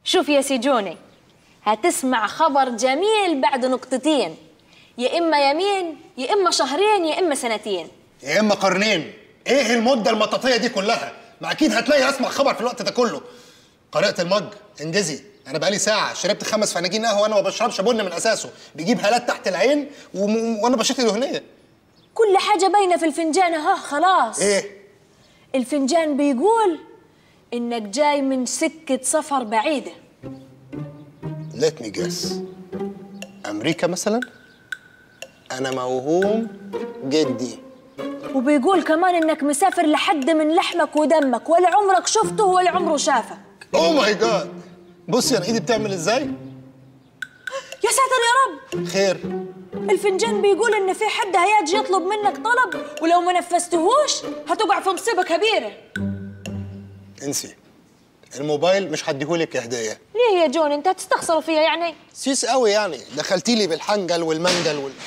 شوف يا سجوني هتسمع خبر جميل بعد نقطتين يا إما يمين يا إما شهرين يا إما سنتين يا اما قرنين ايه المده المطاطيه دي كلها ما اكيد هتلاقي اسمع خبر في الوقت ده كله قارئة المج انجزي انا بقالي ساعه شربت خمس فناجين قهوه وانا ما بشربش بن من اساسه بيجيب هالات تحت العين وم... وانا بشتي دهنيه كل حاجة باينة في الفنجان ها خلاص ايه الفنجان بيقول إنك جاي من سكة سفر بعيدة ليت مي جيس امريكا مثلا انا موهوم جدي وبيقول كمان إنك مسافر لحد من لحمك ودمك ولا عمرك شفته ولا عمره شافك اوه ماي جاد بصي انا ايدي بتعمل ازاي يا ساتر يا رب خير الفنجان بيقول إن في حد هيجي يطلب منك طلب ولو ما نفذتهوش هتقع في مصيبة كبيرة انسي الموبايل مش هديهولك هديه ليه يا جون أنت هتستخسروا فيها يعني سيس قوي يعني دخلتي لي بالحنجل والمنجل وال...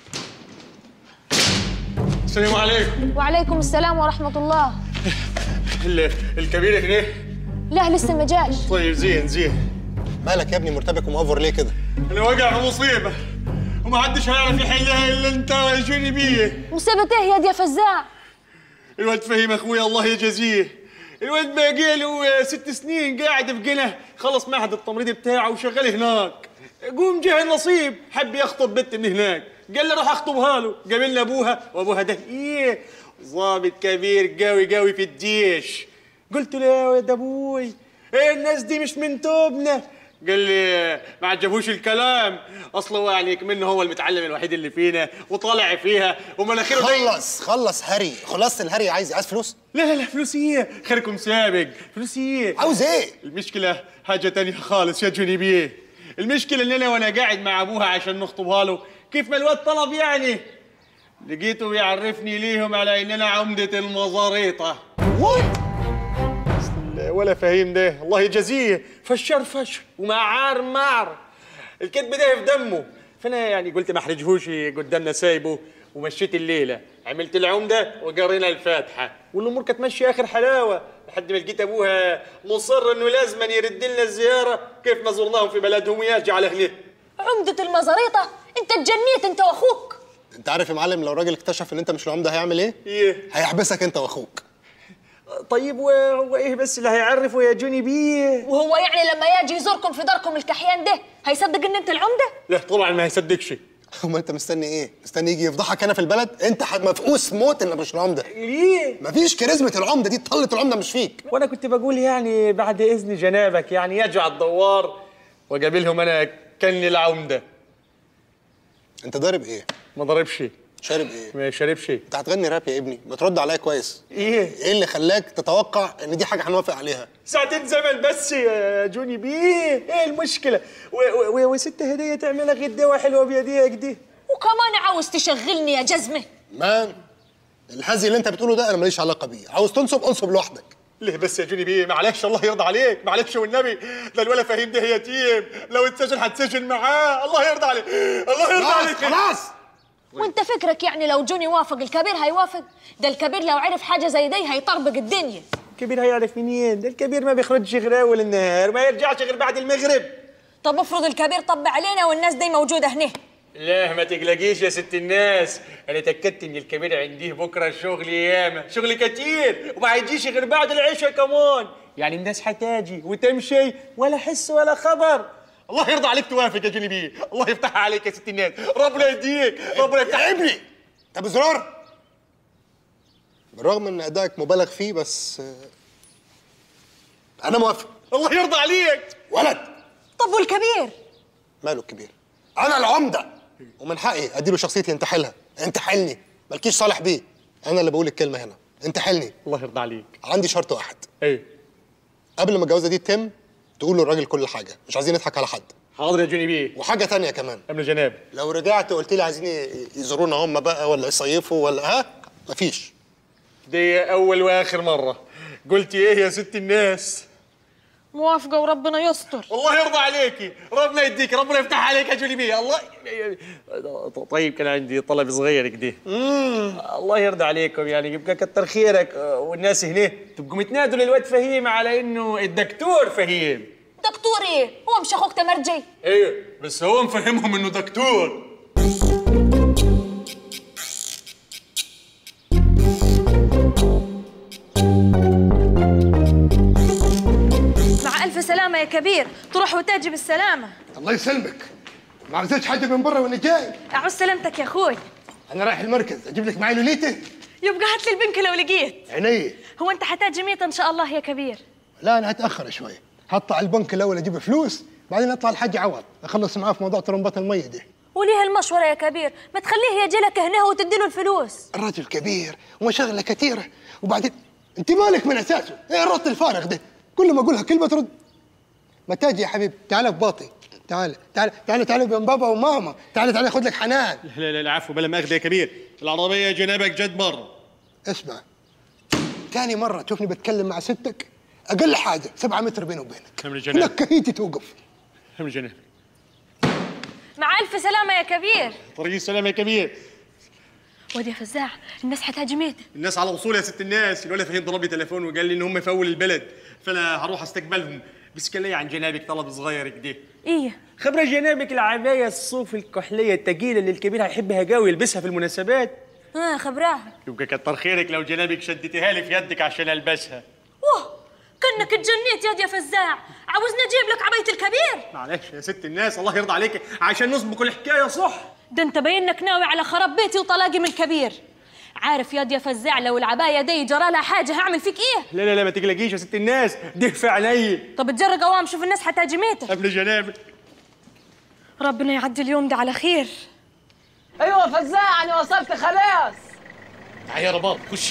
السلام عليكم وعليكم السلام ورحمة الله ال- الكبير هنا لا لسه ما جاش طيب زين زين مالك يا ابني مرتبك ومأفور ليه كده انا واقع في مصيبه وما حدش هيعرف يحلها الا انت ويجوني بيه مصيبة إيه يا دي يا فزاع الواد فهيم اخويا الله يجازيه الواد باقي له ست سنين قاعد في قنا خلص معهد التمريض بتاعه وشغال هناك قوم جه النصيب حب يخطب بنت من هناك قال له روح اخطبها له قابلنا ابوها وابوها ده ايه ضابط كبير قوي قوي في الجيش قلت له يا ولد ابوي ايه الناس دي مش من توبنا قال لي ما عجبوش الكلام اصله هو يعني منه هو المتعلم الوحيد اللي فينا وطالع فيها ومناخيره زي- خلص خلص هري خلصت الهري عايز عايز فلوس لا لا لا فلوس ايه خيركم سابق فلوس ايه عاوز ايه المشكلة حاجة تانية خالص يا جوني بيه المشكلة ان انا وانا قاعد مع ابوها عشان نخطبها له كيف ما الواد طلب يعني لقيته بيعرفني ليهم على ان انا عمدة المزاريطة أصل ولا فهيم ده الله يجازيه فشر فشر ومعار معر الكذب ده في دمه فانا يعني قلت ما احرجهوش قدامنا سايبه ومشيت الليله عملت العمده وقرينا الفاتحه والامور كانت ماشيه اخر حلاوه لحد ما لقيت ابوها مصر انه لازم يرد لنا الزياره كيف ما زرناهم في بلدهم ويرجع على هنا عمدة المزاريطة أنت اتجنيت أنت وأخوك انت عارف يا معلم لو راجل اكتشف ان انت مش العمده هيعمل ايه ايه هيحبسك انت واخوك طيب وهو ايه بس اللي هيعرفه يا جوني بيه وهو يعني لما يجي يزوركم في داركم الكحيان ده هيصدق إن أنت العمدة؟ لا طبعا ما هيصدقش امال انت مستني ايه مستني يجي يفضحك هنا في البلد انت ح- مفقوس موت انك مش العمده ليه مفيش كاريزمة العمده دي طلت العمده مش فيك وانا كنت بقول يعني بعد اذن جنابك يعني يرجع الدوار وقابلهم انا كني العمده انت ضارب ايه ما ضربش شارب ايه ما شربش انت هتغني راب يا ابني بترد عليا كويس ايه ايه اللي خلاك تتوقع ان دي حاجه هنوافق عليها ساعتين زمن بس يا جوني بيه ايه المشكله و- و- و- وست هديه تعملها غداوه حلوه بيديك دي وكمان عاوز تشغلني يا جزمة مان الهزي اللي انت بتقوله ده انا ماليش علاقه بيه عاوز تنصب انصب لوحدك ليه بس يا جوني بيه معلش الله يرضى عليك معلش والنبي ده الولا فهيم ده يتيم لو اتسجن هتسجن معاه الله يرضى عليك الله يرضى خلاص عليك خلاص وانت فكرك يعني لو جوني وافق الكبير هيوافق ده الكبير لو عرف حاجة زي دي هيطربق الدنيا الكبير هيعرف منين ده الكبير ما بيخرجش غير اول النهار ما يرجعش غير بعد المغرب طب افرض الكبير طب علينا والناس دي موجودة هنا لا ما تقلقيش يا ست الناس انا تاكدت ان الكبير عنديه بكره شغل ياما شغل كتير وما هيجيش غير بعد العشاء كمان يعني الناس هتاجي وتمشي ولا حس ولا خبر الله يرضى عليك توافق يا جوني بيه الله يفتحها عليك يا ست الناس ربنا يهديك ربنا يفتح يا ابني انت بزرار بالرغم ان ادائك مبالغ فيه بس آه، انا موافق الله يرضى عليك ولد طب والكبير ماله الكبير انا العمده ومن حقي اديله شخصيتي انتحلها انتحلني مالكيش صالح بيه انا اللي بقول الكلمه هنا انتحلني الله يرضى عليك عندي شرط واحد ايه قبل ما الجوازه دي تتم تقول للراجل كل حاجه مش عايزين نضحك على حد حاضر يا جوني بيه وحاجه تانية كمان امن جناب لو رجعت قلت لي عايزين ي- يزورونا هم بقى ولا يصيفوا ولا ها مفيش دي اول واخر مره قلت ايه يا ست الناس موافقة وربنا يستر الله يرضى عليكي ربنا يديك ربنا يفتح عليك يا جولي بيه الله طيب كان عندي طلب صغير كده الله يرضى عليكم يعني يبقى كتر خيرك آه، والناس هنا تبقوا متنادوا للواد فهيم على انه الدكتور فهيم دكتور ايه هو مش اخوك تمرجي ايوه بس هو مفهمهم انه دكتور مع الف سلامه يا كبير تروح وتجي بالسلامه الله يسلمك ما عرفتش حاجه من برا وانا جاي اعوز سلامتك يا اخوي انا رايح المركز اجيب لك معي لوليته يبقى هات لي البنك لو لقيت عيني هو انت حتاجي ميت ان شاء الله يا كبير لا انا هتاخر شوي هطلع البنك الاول اجيب فلوس بعدين اطلع الحاج عوض اخلص معاه في موضوع ترمبات الميه دي وليه المشورة يا كبير ما تخليه يجي لك هنا وتدي له الفلوس الراجل كبير ومشاغله كثيره وبعدين انت مالك من اساسه ايه الرد الفارغ ده كل ما اقولها كلمه ترد ما تاجي يا حبيبي تعال بباطي تعال تعال تعال تعال بين بابا وماما تعال تعال خذ لك حنان لا لا لا عفو بلا ماخذ يا كبير العربيه جنابك جد بر اسمع ثاني مرة تشوفني بتكلم مع ستك أقل حاجة سبعة متر بيني وبينك كم الجناب؟ لك هيتي توقف هم جنابك مع الف سلامة يا كبير طريق السلام يا كبير ودي يا فزاع الناس حتاجي ميت الناس على وصول يا ست الناس الولد فهيم ضرب لي تليفون وقال لي ان هم في اول البلد فانا هروح استقبلهم بس كان لي عن جنابك طلب صغير كده ايه خبرة جنابك العباية الصوف الكحلية التقيلة اللي الكبير هيحبها قوي يلبسها في المناسبات ها خبراها يبقى كتر خيرك لو جنابك شدتها لي في يدك عشان البسها واه كأنك اتجنيت يا دي يا فزاع عاوزني اجيب لك عباية الكبير معلش يا ست الناس الله يرضى عليك عشان نسبق الحكاية صح ده انت باينك ناوي على خراب بيتي وطلاقي من الكبير عارف يا دي يا فزاع لو العباية دي جرى لها حاجة هعمل فيك ايه لا لا لا ما تقلقيش يا ست الناس ده في عيني طب اتجرى قوام شوف الناس حتاجي ميتة قبل جنابك ربنا يعدي اليوم ده على خير ايوه فزاع انا وصلت خلاص تعال يا رباب خش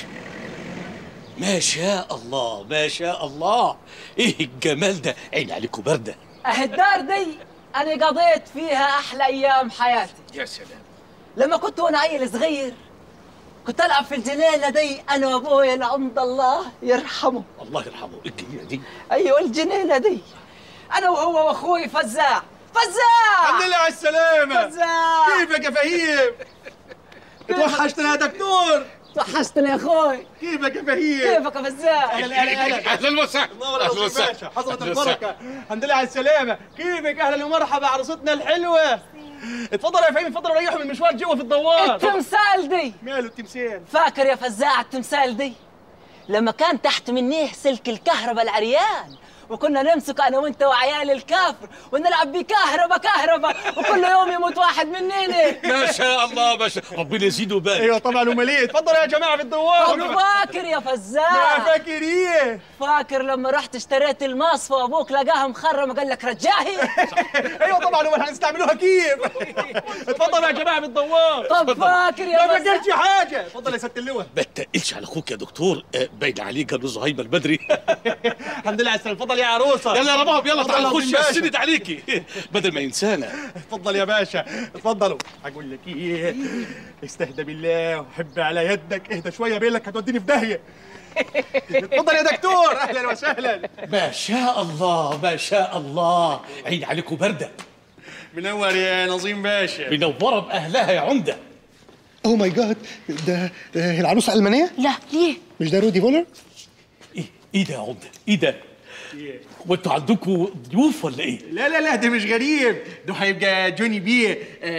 ما شاء الله ما شاء الله ايه الجمال ده عين عليكم برده اه الدار دي انا قضيت فيها احلى ايام حياتي يا سلام لما كنت وانا عيل صغير كنت العب في الجنينه دي انا وابويا العمد الله يرحمه الله يرحمه الجميله دي ايوه الجنينه دي انا وهو واخوي فزاع فزاع الحمد لله على السلامة فزاع كيفك يا فهيم توحشتنا يا دكتور توحشتني يا اخوي كيفك يا فهيم كيفك يا فزاع اهلا اهلا اهلا اهلا وسهلا نور اهلا يا وسهلا باشا حضرة أهلا وسهلا. البركة الحمد لله على السلامة كيفك أهلا ومرحبا عروستنا الحلوة اتفضل يا فهيم اتفضل ريحوا من المشوار جوا في الدوار التمثال دي ماله التمثال فاكر يا فزاع التمثال دي لما كان تحت منيه سلك الكهرباء العريان وكنا نمسك انا وانت وعيال الكافر ونلعب بيه كهرباء كهرباء وكل يوم يموت واحد مننا ما شاء الله ما شاء ربنا يزيده ويبارك ايوه طبعا امال اتفضلوا يا جماعة في الدوار طب فاكر يا ما فزاع فاكر ايه فاكر لما رحت اشتريت المصفى وابوك لقاها مخرمه قال لك رجعي ايوه طبعا امال هنستعملوها كيف اتفضلوا يا جماعة في الدوار طب فاكر ما يا فزاع فاكرش حاجة اتفضل يا ست اللواء ما تقلش على اخوك يا دكتور آه، باين عليه قبل زهايمر بدري الحمد لله على السلامة اتفضل يا عروسة يلا يا رباب يلا تعال اتفضل خش يا باشا. اسند عليكي بدل ما ينسانا اتفضل يا باشا اتفضلوا هقول لك ايه استهدى بالله وحب على يدك اهدى شويه بيلك هتوديني في داهيه اتفضل يا دكتور اهلا وسهلا ما شاء الله ما شاء الله عين عليكم برده منور يا نظيم باشا منوره باهلها يا عمده اوه ماي جاد ده ده العروسة الألمانية لا ليه مش ده رودي فولر ايه ايه ده يا عمده ايه ده وانتوا عندكم ضيوف ولا ايه لا لا لا ده مش غريب ده هيبقى جوني بيه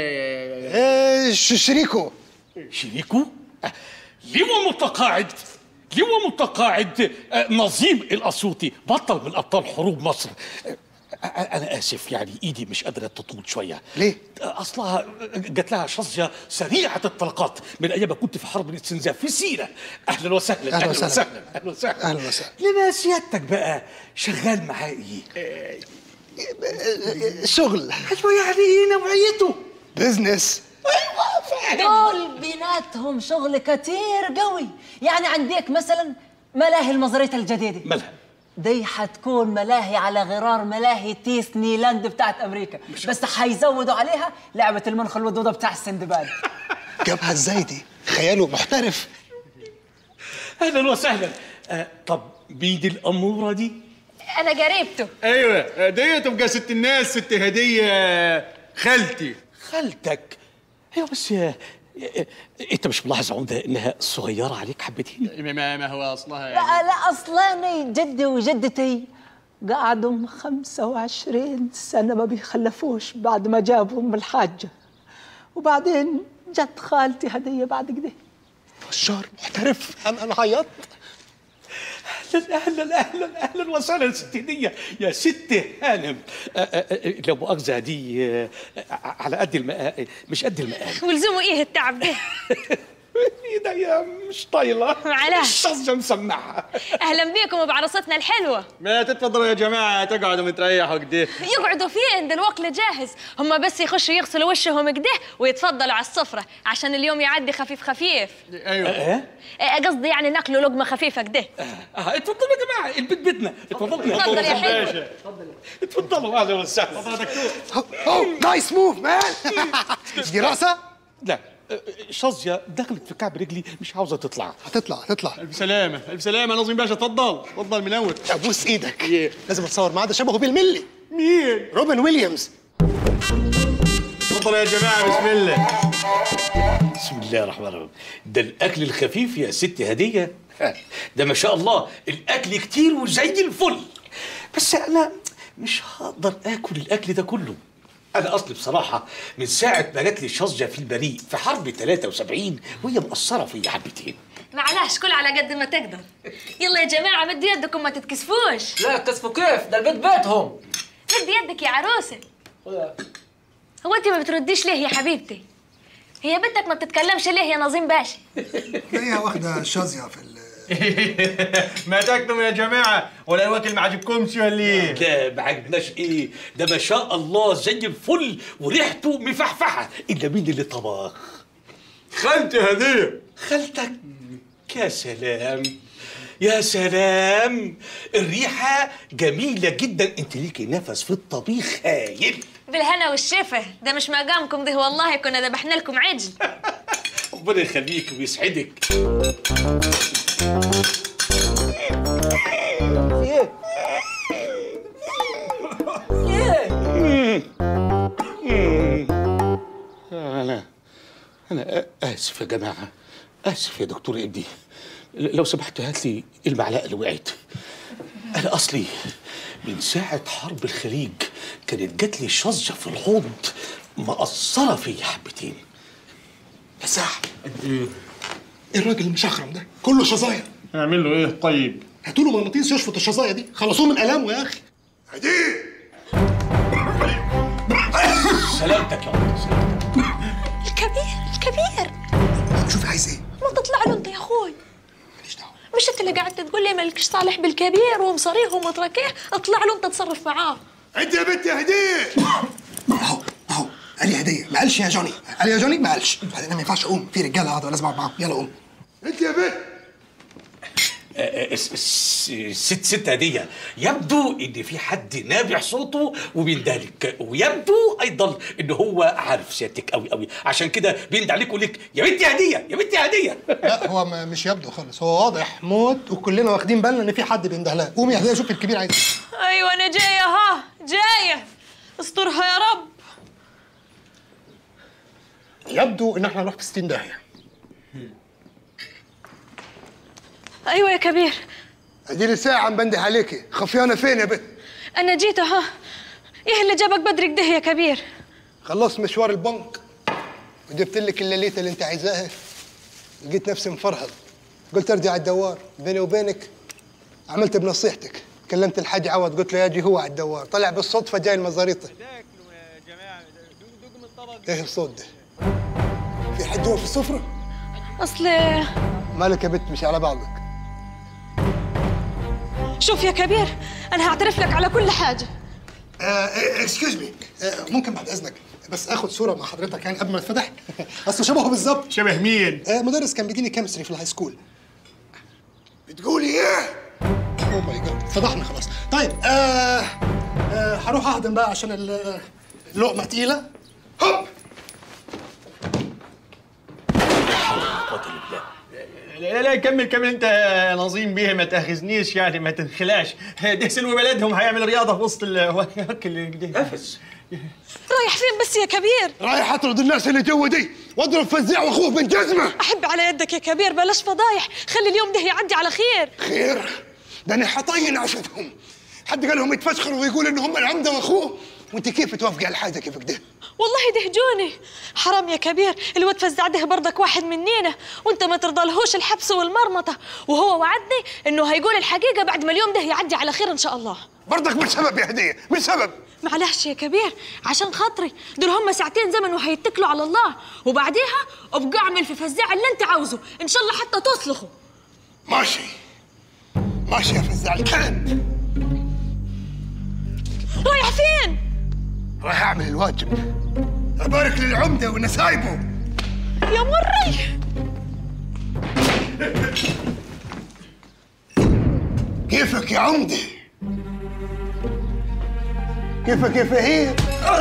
آه آه ش- شريكه شريكه آه، لواء متقاعد لواء متقاعد آه، نظيم الاسيوطي بطل من ابطال حروب مصر آه، آه، انا اسف يعني ايدي مش قادره تطول شويه ليه؟ آه، اصلها جات لها شظيه سريعه الطلقات من ايام ما كنت في حرب الاستنزاف في سينا اهلا وسهلا أهلا وسهلا. اهلا وسهلا أهلا وسهلا. لما سيادتك بقى شغال معاه ايه؟ شغل ايوه يعني ايه نوعيته؟ بزنس دول بيناتهم شغل كتير قوي يعني عندك مثلا ملاهي المزرية الجديدة مالها؟ دي حتكون ملاهي على غرار ملاهي تيس نيلاند بتاعت امريكا بس حيزودوا عليها لعبة المنخ الودودة بتاع السندباد جابها ازاي دي خياله محترف اهلا وسهلا آه طب مين الاموره دي؟ انا قريبته ايوه دي تبقى ست الناس ست هديه خالتي خالتك ايوه بس آه، آه، انت مش ملاحظ يا عمده انها صغيره عليك حبتين ما, ما هو اصلها لا لا اصلاني جدي وجدتي قعدوا 25 سنة ما بيخلفوش بعد ما جابوا أم الحاجة وبعدين جت خالتي هدية بعد كده بشار محترف انا انا عيطت اهلا اهلا اهلا اهلا وسهلا ست هديه يا ست هانم آه، آه، آه، لا مؤاخذه دي آه، على قد المقام مش قد المقام ولزومه ايه التعب ده ايديا مش طايله معلش. الشظه مسمعها اهلا بيكم بعروستنا الحلوه ما تتفضلوا يا جماعه تقعدوا متريحوا كده يقعدوا فين ده الوكل جاهز هم بس يخشوا يغسلوا وشهم كده ويتفضلوا على السفره عشان اليوم يعدي خفيف خفيف ايوه ايه آه، قصدي يعني ناكلوا لقمه خفيفه كده اه اتفضلوا يا جماعه البيت بيتنا اتفضلوا اتفضل يا حلو باشا اتفضلوا اهلا وسهلا اوه نايس موف مان دي راسه لا آه، شظيه دخلت في كعب رجلي مش عاوزه تطلع هتطلع هتطلع الف سلامه الف سلامه نظيم باشا تفضل تفضل منور ابوس ايدك لازم اتصور معاه ده شبهه بالملي مين روبن ويليامز تفضلوا يا جماعه بسم الله بسم الله الرحمن الرحيم ده الاكل الخفيف يا ست هديه ده ما شاء الله الاكل كتير وزي الفل بس انا مش هقدر اكل الاكل ده كله انا اصلي بصراحه من ساعه ما جات لي شظيه في البريء في حرب 73 وهي مقصره فيا حبتين معلش كل على قد ما تقدر يلا يا جماعه مد يدكم ما تتكسفوش لا كسفوا كيف ده البيت بيتهم مد يدك يا عروسه هو انت ما بترديش ليه يا حبيبتي هي بنتك ما بتتكلمش ليه يا نظيم باشا هي واخده شازيه في ال ما تكتموا يا جماعه ولا الوكل ما عجبكمش ولا ايه لا ما عجبناش ايه ده ما شاء الله زي الفل وريحته مفحفحه الا مين اللي طبخ خالتي هديه خالتك يا سلام يا سلام الريحة جميلة جدا انت ليكي نفس في الطبيخ هايل بالهنا والشفا ده مش مقامكم ده والله كنا ذبحنا لكم عجل ربنا يخليك ويسعدك ايه ايه انا انا اسف يا جماعة اسف يا دكتور ابني لو سمحت هات لي المعلقة اللي وقعت انا اصلي من ساعة حرب الخليج كانت جات لي شظة في الحوض مقصرة فيا حبتين مساح ايه الراجل المشخرم ده كله شظايا اعمل له ايه طيب هاتوا له مغناطيس يشفط الشظايا دي خلصوه من الامه يا اخي هدي سلامتك يا عمر سلامتك الكبير الكبير شوف عايز ايه ما تطلع له انت يا اخوي ماليش دعوه مش انت اللي قاعد تقول لي مالكش صالح بالكبير ومصريه ومتركيه اطلع له انت تصرف معاه انت يا بنت يا هديه اهو اهو قال لي هديه ما قالش يا جوني قال لي يا جوني ما قالش بعدين أنا ما ينفعش اقوم في رجاله قاعده لازم اقعد معاهم يلا قوم انت يا بنت الس- الس- الست ست هدية يبدو ان في حد نابع صوته وبيندهلك ويبدو ايضا ان هو عارف سيادتك قوي قوي عشان كده بيند عليك ويقول لك يا بنتي هدية يا بنتي هدية لا هو ما مش يبدو خالص هو واضح موت وكلنا واخدين بالنا ان في حد بيندهلها قومي يا هديه شوف الكبير عايز إيه. ايوه انا جايه ها جايه استرها يا رب يبدو ان احنا هنروح في 60 داهيه ايوه يا كبير اديني ساعه عم بنده عليكي خفيانه فين يا بنت انا جيت ها ايه اللي جابك بدري كده يا كبير خلصت مشوار البنك وجبت لك الليليته اللي انت عايزاها لقيت نفسي مفرهد قلت ارجع على الدوار بيني وبينك عملت بنصيحتك كلمت الحاج عوض قلت له يجي هو على الدوار طلع بالصدفه جاي المزاريطه ايه الصوت ده في حد جوا في السفره اصل مالك يا بنت مش على بعضك شوف يا كبير انا هعترف لك على كل حاجه اكسكيوز مي ممكن بعد اذنك بس اخد صوره مع حضرتك يعني قبل ما اتفتح اصل شبهه بالظبط شبه مين آه، مدرس كان بيديني كيمستري في الهاي سكول بتقولي ايه؟ اوه ماي جاد فضحنا خلاص طيب آه آه هروح اهضم بقى عشان ال- اللقمه تقيله هوب لا لا كمل كمل انت يا نظيم بيه ما تاخذنيش يعني ما تنخلاش ده سلوى بلدهم هيعمل رياضه في وسط الوكل كده نفس رايح فين بس يا كبير رايح اطرد الناس اللي جوا دي واضرب فزاع واخوه من جزمه احب على يدك يا كبير بلاش فضايح خلي اليوم ده يعدي على خير خير ده انا حطين عشتهم حد قال لهم يتفشخروا ويقول ان هم العمده واخوه وانت كيف توافقي على حاجه كيف كده والله دهجوني حرام يا كبير الواد فزع ده برضك واحد منينا وانت ما ترضالهوش الحبس والمرمطه وهو وعدني انه هيقول الحقيقه بعد ما اليوم ده يعدي على خير ان شاء الله برضك مش سبب يا هديه مش سبب معلش يا كبير عشان خاطري دول هم ساعتين زمن وهيتكلوا على الله وبعديها ابقى اعمل في فزاع اللي انت عاوزه ان شاء الله حتى تصلخوا ماشي ماشي يا فزاع الكلب رايح فين راح اعمل الواجب ابارك للعمده ونسايبه يا مري كيفك يا عمده كيفك يا فهيم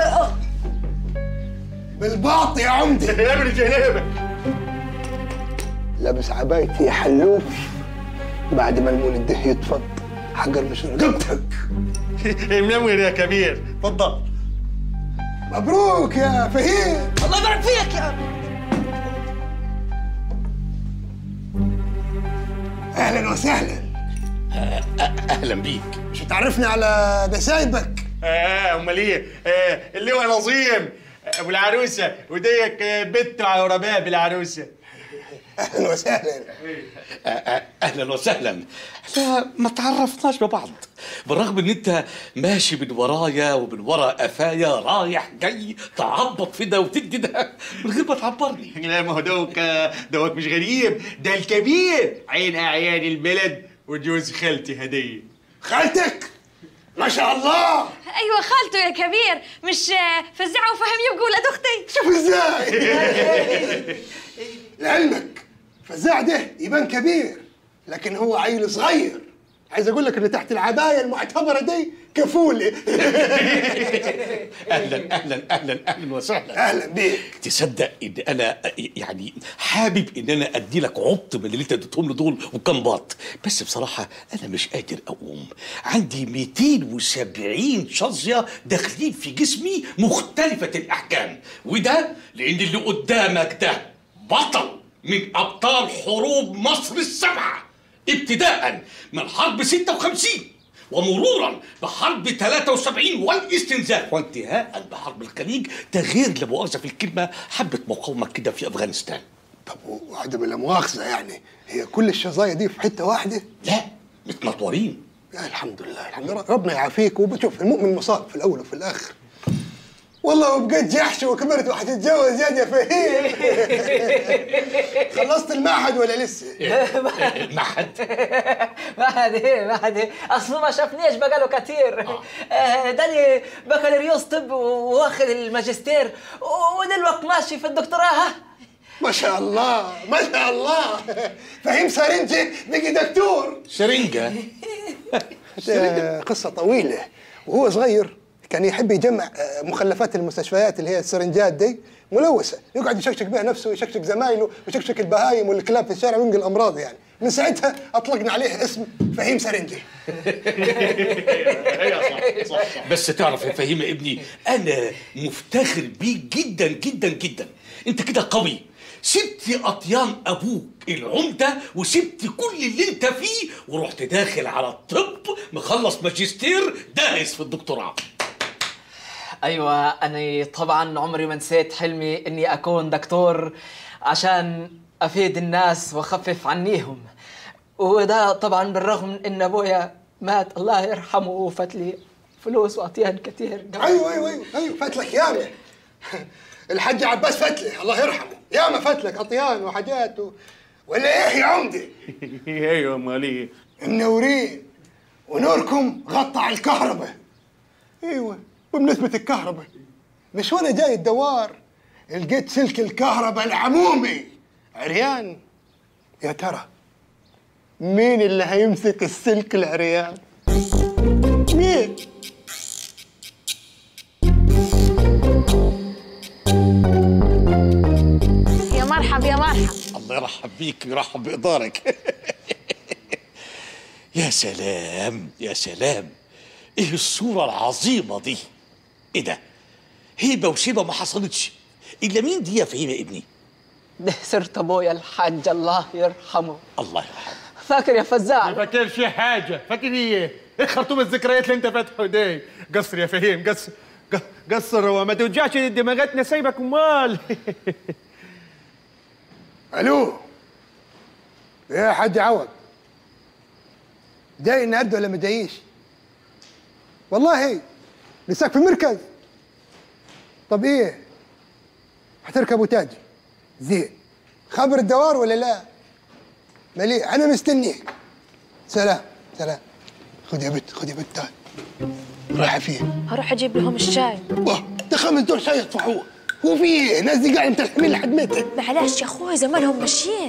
بالباط يا عمده يا ابن جنابك لابس عبايتي حلوف بعد ما المولد ده يتفض حجر مش رقبتك منور يا كبير تفضل مبروك يا فهيم الله يبارك فيك يا أبي اهلا وسهلا اهلا بيك مش تعرفني على نسايبك اه امال ايه آه اللي هو نظيم ابو العروسه وديك آه، بنت على رباب العروسه اهلا وسهلا أ- أ- اهلا وسهلا لا ما تعرفناش ببعض بالرغم ان انت ماشي من ورايا ومن ورا قفايا رايح جاي تعبط في ده وتدي ده من غير ما تعبرني لا ما هو دوك آه، دوك مش غريب ده الكبير عين اعيان البلد وجوز خالتي هديه خالتك ما شاء الله ايوه خالته يا كبير مش آه، فزعه وفهم يبقوا ولاد اختي شوف ازاي لعلمك فزاع ده يبان كبير لكن هو عيل صغير عايز اقول لك ان تحت العبايه المعتبره دي كفول اهلا اهلا اهلا اهلا وسهلا اهلا بيك تصدق ان انا يعني حابب ان انا ادي لك عبط من اللي انت اديتهم له دول وكم باط بس بصراحه انا مش قادر اقوم عندي 270 شظيه داخلين في جسمي مختلفه الاحكام وده لان اللي قدامك ده بطل من ابطال حروب مصر السبعه ابتداء من حرب 56 ومرورا بحرب 73 والاستنزاف وانتهاء بحرب الخليج تغيير لا مؤاخذه في الكلمه حبه مقاومه كده في افغانستان طب وعدم لا مؤاخذه يعني هي كل الشظايا دي في حته واحده لا متنطورين يا الحمد لله الحمد لله ربنا يعافيك وبشوف المؤمن مصاب في الاول وفي الاخر والله وبقيت جحش وكبرت وحتتجوز يا يا فهيم خلصت المعهد ولا لسه؟ معهد بعد ايه بعد ايه اصله ما شافنيش بقاله كتير آه، داني بكالوريوس طب واخد الماجستير ودلوقتي ماشي في الدكتوراه ها ما شاء الله ما شاء الله فهيم سرنجي بقي دكتور سرنجه ده قصة طويلة وهو صغير كان يحب يجمع آه، مخلفات المستشفيات اللي هي السرنجات دي ملوثة يقعد يشكشك بها نفسه ويشكشك زمايله ويشكشك البهايم والكلاب في الشارع وينقل الأمراض يعني من ساعتها أطلقنا عليه اسم فهيم سرنجي بس تعرف يا فهيم يا ابني انا مفتخر بيك جدا جدا جدا انت كده قوي سبت اطيان ابوك العمده وسبت كل اللي انت فيه ورحت داخل على الطب مخلص ماجستير دارس في الدكتوراه ايوه انا طبعا عمري ما نسيت حلمي اني اكون دكتور عشان افيد الناس واخفف عنيهم وده طبعا بالرغم من ان ابويا مات الله يرحمه وفات لي فلوس واطيان كتير أيوه أيوه أيوه أيوه فاتلك ياما الحاج عباس فتلي الله يرحمه ياما فاتلك أطيان وحاجات و... ولا إيه يا عمدي ايوه امال ايه منورين ونوركم غطى على الكهرباء ايوه وبنسبة الكهرباء مش وانا جاي الدوار لقيت سلك الكهرباء العمومي عريان يا ترى مين اللي هيمسك السلك العريان مين يا مرحب يا مرحب الله يرحب بيك ويرحب بإدارك يا سلام يا سلام ايه الصورة العظيمة دي ايه ده هيبة وشيبة ما حصلتش الا مين دي يا فهيم يا ابني ده سرت ابويا الحاج الله يرحمه الله يرحمه فاكر يا فزاع ما فاكرش حاجه فاكر ايه ايه خرطوم الذكريات اللي انت فاتحه ده قصر يا فهيم قصر ق- قصر وما توجعش دماغاتنا سايبك امال الو يا حد عوض جاي النهارده ولا ما جايش؟ والله لساك في المركز طب ايه؟ هتركبوا تاجي زين خبر الدوار ولا لا؟ مليح انا مستنيك سلام سلام خذ يا بت خذ يا بت تعال رايحه فين؟ هروح اجيب لهم الشاي واه ده خمس دور شاي يطفحوه هو في ايه؟ ناس دي قاعده متلحمين لحد متى؟ معلش يا اخوي زمانهم ماشيين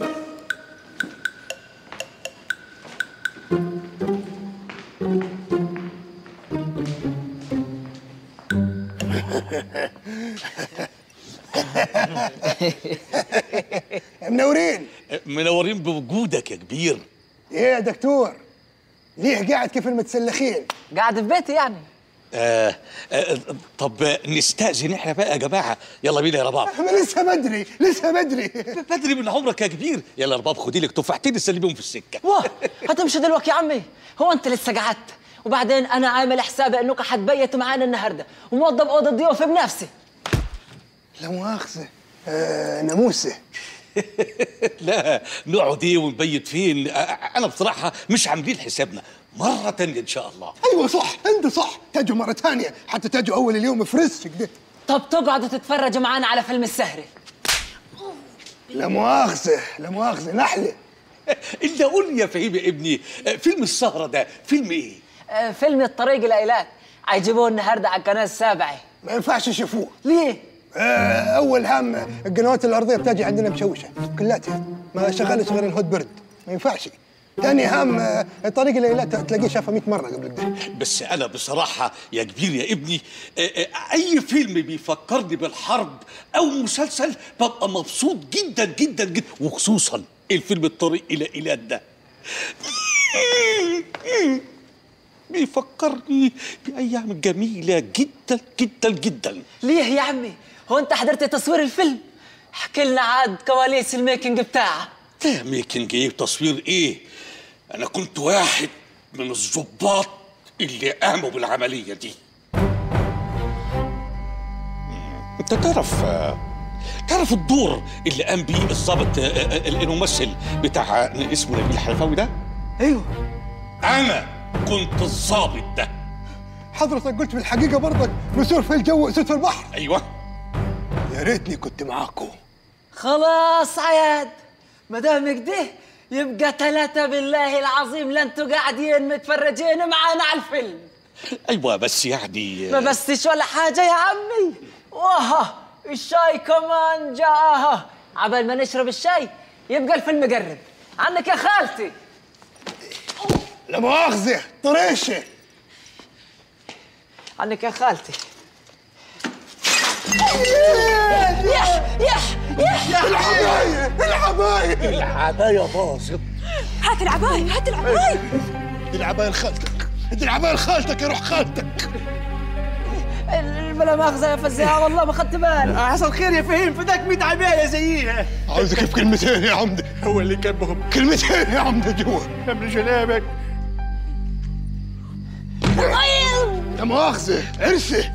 منورين منورين بوجودك يا كبير ايه يا دكتور؟ ليه قاعد كيف المتسلخين؟ قاعد في بيتي يعني آه آه طب نستأذن احنا بقى يا جماعة يلا بينا يا رباب ما لسه بدري لسه بدري بدري من عمرك يا كبير يلا يا رباب خدي لك تفاحتين سلميهم في السكة واه هتمشي دلوقتي يا عمي هو انت لسه قعدت وبعدين انا عامل حسابي انك حتبيت معانا النهارده وموظف اوضه ضيوف بنفسي لا مؤاخذة آه ناموسة لا نقعد ايه ونبيت فين آه، انا بصراحة مش عاملين حسابنا مرة تانية ان شاء الله ايوه صح انت صح تجوا مرة ثانية حتى تجوا اول اليوم فريش كده طب تقعدوا تتفرجوا معانا على فيلم السهري لا مؤاخذة لا مؤاخذة نحلة الا قول لي يا فهيم يا ابني آه، فيلم السهرة ده فيلم ايه آه، فيلم الطريق الى هيجيبوه النهارده على القناه السابعه ما ينفعش يشوفوه ليه؟ آه اول هم القنوات الارضية بتجي عندنا مشوشة كلاتها ما شغلش غير الهوت برد ما ينفعش ثاني هم آه، الطريق اللي لا تلاقيه شافها 100 مرة قبل كده بس انا بصراحة يا كبير يا ابني آه، آه، اي فيلم بيفكرني بالحرب او مسلسل ببقى مبسوط جدا جدا جدا وخصوصا الفيلم الطريق الى ايلات ده بيفكرني بايام جميلة جدا جدا جدا ليه يا عمي؟ هو انت حضرت تصوير الفيلم؟ احكي لنا عاد كواليس الميكنج بتاعه لا ميكنج ايه تصوير ايه انا كنت واحد من الضباط اللي قاموا بالعمليه دي مم، انت تعرف تعرف الدور اللي قام بيه الضابط آه، آه، الممثل بتاع اسمه نبيل الحلفاوي ده ايوه انا كنت الضابط ده حضرتك قلت في الحقيقة برضك نسور في الجو وأسود في البحر ايوه يا ريتني كنت معاكم خلاص عياد ما دام كده يبقى ثلاثة بالله العظيم لا انتوا قاعدين متفرجين معانا على الفيلم ايوه بس يعني ما بسش ولا حاجة يا عمي واه الشاي كمان جاءها عبال ما نشرب الشاي يبقى الفيلم قرب عنك يا خالتي لا مؤاخذة طريشة عنك يا خالتي العباية العباية العبايه باظت هات العباية هات العباية دي العباية لخالتك دي العباية لخالتك يا روح خالتك بلا مؤاخذة يا فزاعة والله ما خدت بالي حصل خير يا فهيم فداك 100 عباية زيها عاوزك في كلمتين يا عمدة هو اللي كبهم كلمتين يا عمدة جوا امر جنابك لا مؤاخذة عرسة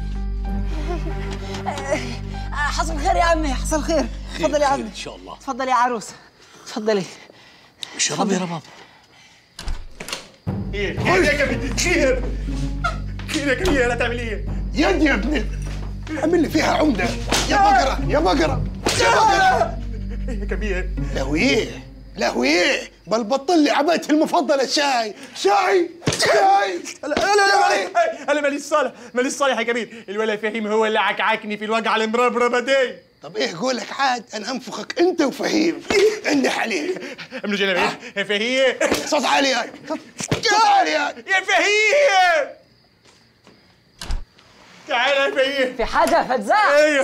حصل خير يا عمي حصل خير تفضل يا عمي ان شاء الله تفضل يا عروسة تفضلي اشرب يا رباب خير خير يا كبير خير خير يا كبير هتعمل ايه؟ يد يا ابني عامل لي فيها عمدة يا بقرة يا بقرة يا بقرة يا كبير لهويه لهويه بل بطل لي عبايتي المفضلة شاي شاي شاي لا لا لا انا ماليش صالح ماليش صالح يا كبير الولا فهيم هو اللي عكعكني في الوجع المربربه دي طب ايه قولك عاد انا انفخك انت وفهيم اني حليل امر جنابك يا فهيم صوت عالي هاي صوت عالي هاي يا فهيم تعال يا فهيم في حاجة فزاع ايوه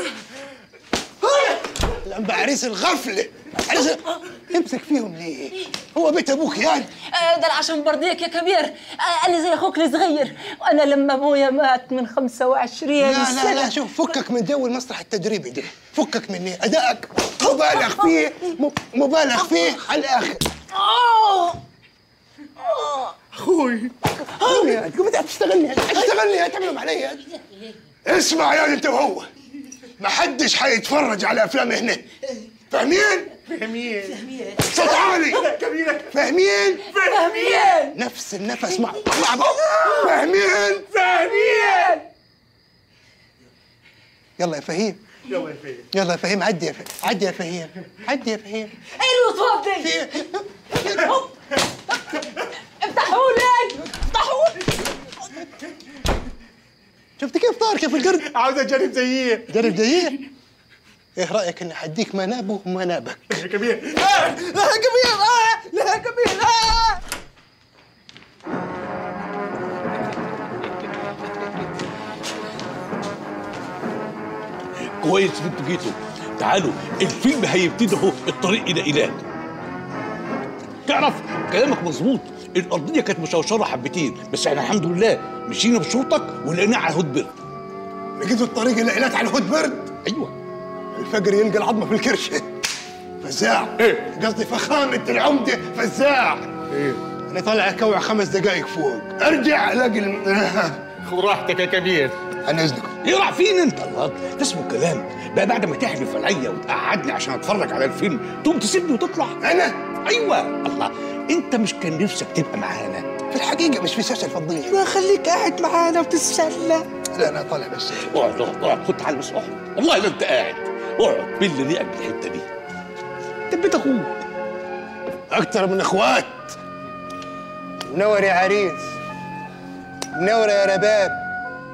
لما عريس الغفلة عريس امسك فيهم ليه؟ هو بيت ابوك يعني آه، ده عشان برضيك يا كبير آه، انا زي اخوك الصغير وانا لما ابويا مات من 25 لا لا سنة لا شوف فكك من جو المسرح التدريبي ده فكك مني ادائك مبالغ فيه م- مبالغ فيه على الاخر اخوي قوم يا قوم انت هتشتغلني هتشتغلني هتعملهم علي اسمع يا انت وهو ما حدش حيتفرج على افلام هنا فاهمين؟ فهمين صوت عالي كبيرة فاهمين؟ فاهمين نفس النفس مع مع بعض فاهمين؟ فهمين يلا يا فهيم يلا يا فهيم يلا يا فهيم عدي يا فهيم عدي يا فهيم عدي يا فهيم ايه الوصوات دي في افتحوا لي افتحوا شفت كيف طار كيف القرد عاوز اجرب زيه جرب زيه ايه رايك اني حديك منابه ومنابك يا كبير لا كبير آه لا كبير آه كويس ان انتوا جيتوا تعالوا الفيلم هيبتدي اهو الطريق الى ايلات تعرف كلامك مظبوط الارضيه كانت مشوشره حبتين بس احنا الحمد لله مشينا بشوطك ولقيناه على هود بيرد لقيتوا الطريق الى ايلات على الهود برد ايوه الفقر يلقى العظمه في الكرشه فزاع إيه؟ قصدي فخامه العمده فزاع ايه انا طالع اكوع خمس دقائق فوق ارجع الاقي الم... خذ راحتك يا كبير عن اذنكم ايه راح فين انت الله ده اسمه كلام بقى بعد ما تحلف عليا وتقعدني عشان اتفرج على الفيلم تقوم تسيبني وتطلع انا ايوه الله انت مش كان نفسك تبقى معانا في الحقيقه مش في سلسله فضيه ما خليك قاعد معانا وتتسلى لا انا طالع بس اقعد اقعد اقعد خد تعالى بس اقعد والله لا انت قاعد اقعد بل ريقك بالحته دي انت بيت اخوك اكتر من اخوات منور يا عريس منور يا رباب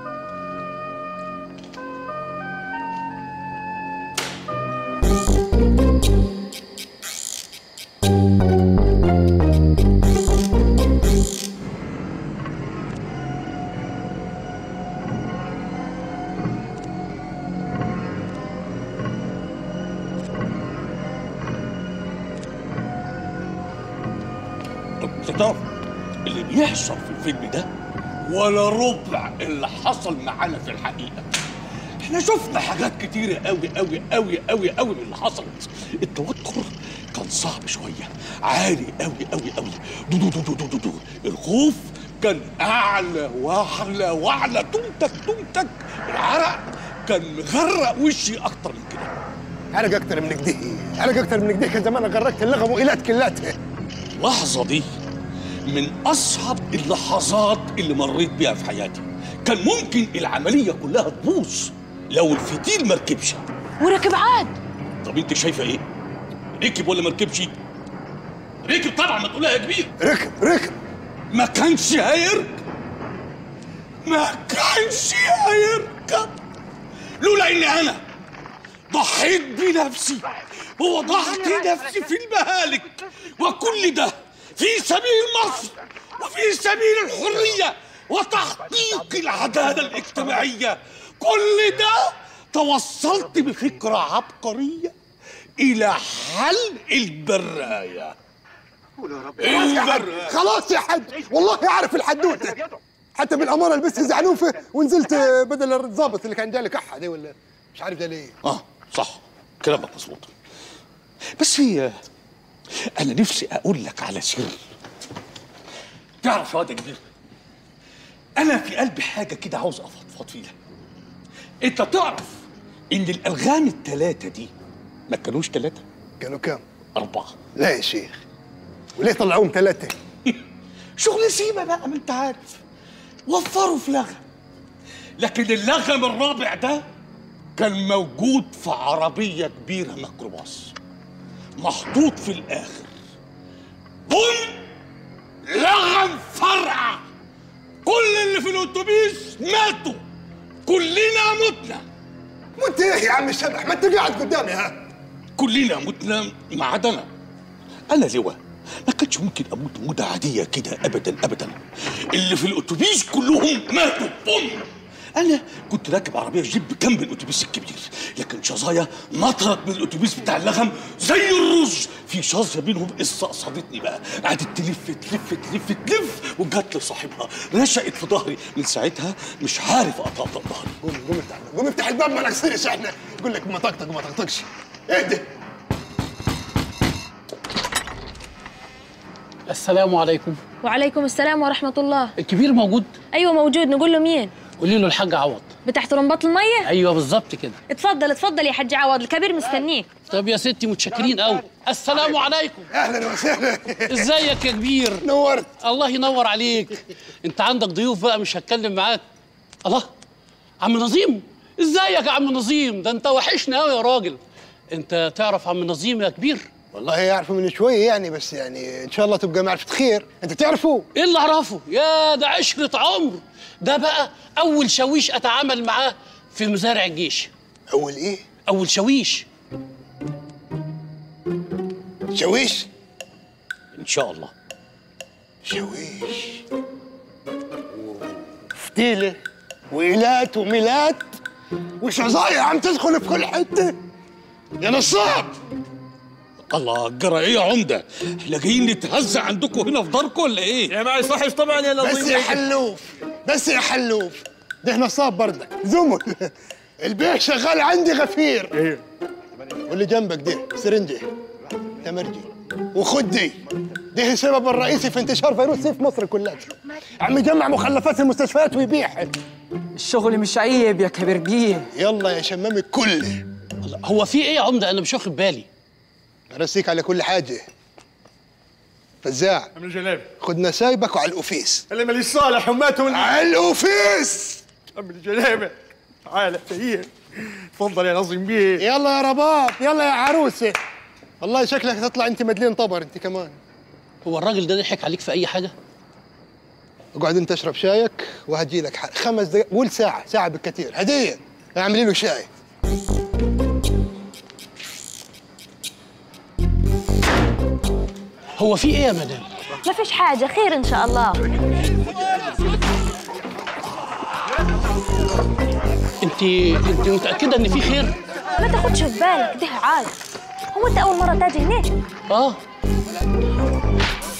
طب انت تعرف اللي بيحصل في الفيلم ده ولا ربع اللي حصل معانا في الحقيقه احنا شفنا حاجات كتيرة قوي قوي قوي قوي قوي من اللي حصلت التوتر كان صعب شوية عالي قوي قوي قوي دو دو دو دو دو دو دو الخوف كان أعلى وأعلى وأعلى تمتك تمتك العرق كان مغرق وشي أكتر من كده حرق اكتر من كده حرق اكتر من كده كان زمان غرقت اللغم وإلات كلاتها اللحظة دي من أصعب اللحظات اللي مريت بيها في حياتي كان ممكن العملية كلها تبوظ لو الفتيل ما ركبش وركب عاد طب انت شايفة ايه؟ ركب ولا ما ركبش؟ ركب طبعا ما تقولها يا كبير ركب ركب ما كانش هيركب ما كانش هيركب لولا اني انا ضحيت بنفسي ووضعت نفسي في المهالك وكل ده في سبيل مصر وفي سبيل الحرية وتحقيق العدالة الاجتماعية كل ده توصلت بفكرة عبقرية إلى حل البراية البراية خلاص يا حاج والله اعرف الحدوته حتى بالاماره لبست زعنوفه ونزلت بدل الضابط اللي كان جالي كحه دي ولا مش عارف ده ليه اه صح كلامك مظبوط بس هي انا نفسي اقول لك على سر تعرف يا واد يا كبير انا في قلبي حاجه كده عاوز افضفض فيها انت تعرف ان الالغام الثلاثه دي ما كانوش ثلاثه كانوا كام؟ اربعه لا يا شيخ وليه طلعوهم ثلاثه؟ شغل سيما بقى ما انت عارف وفروا في لغم لكن اللغم الرابع ده كان موجود في عربية كبيرة ميكروباص محطوط في الآخر بوم لغم فرقع كل اللي في الأتوبيس ماتوا كلنا متنا وانت ايه يا عم الشبح ما انت قاعد قدامي ها كلنا متنا ما عدا انا انا لواء ما كانش ممكن اموت موتة عادية كده ابدا ابدا اللي في الاتوبيس كلهم ماتوا بوم انا كنت راكب عربيه جيب جنب الاتوبيس الكبير لكن شظايا نطرت من الاتوبيس بتاع اللغم زي الرز في شظيه بينهم استقصدتني بقى قعدت تلف تلف تلف تلف وجات لصاحبها رشقت في ظهري من ساعتها مش عارف اطقطق ظهري قوم قوم افتح قوم افتح الباب ما نكسرش احنا يقول لك ما طقطق وما طقطقش اهدى السلام عليكم وعليكم السلام ورحمة الله الكبير موجود أيوة موجود نقول له مين قولي له الحاج عوض بتاع طرمبات المية ايوه بالظبط كده اتفضل اتفضل يا حاج عوض الكبير مستنيك طب يا ستي متشكرين قوي السلام عليكم اهلا وسهلا ازيك يا كبير نورت الله ينور عليك انت عندك ضيوف بقى مش هتكلم معاك الله عم نظيم ازيك يا عم نظيم ده انت وحشنا قوي يا راجل انت تعرف عم نظيم يا كبير والله يعرفوا من شويه يعني بس يعني ان شاء الله تبقى معرفه خير انت تعرفه ايه اللي اعرفه يا ده عشرة عمر ده بقى اول شاويش اتعامل معاه في مزارع الجيش اول ايه اول شاويش شويش ان شاء الله شويش فتيله وإيلات وميلات وشظايا عم تدخل في كل حته يا نصاب الله جرى ايه يا عمده احنا جايين نتهزق عندكم هنا في داركم ولا ايه يا ما يصحش طبعا يا بس نظيم يا حلوف بس يا حلوف ده نصاب بردك زمل البيه شغال عندي غفير ايه واللي جنبك ده سرنجة تمرجي وخد دي ده السبب الرئيسي في انتشار فيروس سي في مصر كلها عم يجمع مخلفات المستشفيات ويبيعها الشغل مش عيب يا كبير بيه يلا يا شمام الكل الله، هو في ايه يا عمده انا مش واخد بالي ارسيك على كل حاجة فزاع عم الجلابي خد نسايبك وعلى الأوفيس اللي ماليش صالح وماته وال- على الأوفيس عم الجلابي تعال فهيم تفضل يا نظيم بيه يلا يا رباب يلا يا عروسة والله شكلك تطلع انت مدلين طبر انت كمان هو الراجل ده ضحك عليك في اي حاجه اقعد انت اشرب شايك وهجي لك حال خمس دقائق قول ساعة ساعة بالكثير هدية اعملي له شاي هو في ايه يا مدام ما فيش حاجة خير إن شاء الله انت انت متاكده ان في خير ما تاخدش في بالك ده عادي هو أنت أول مرة تاجي هنا اه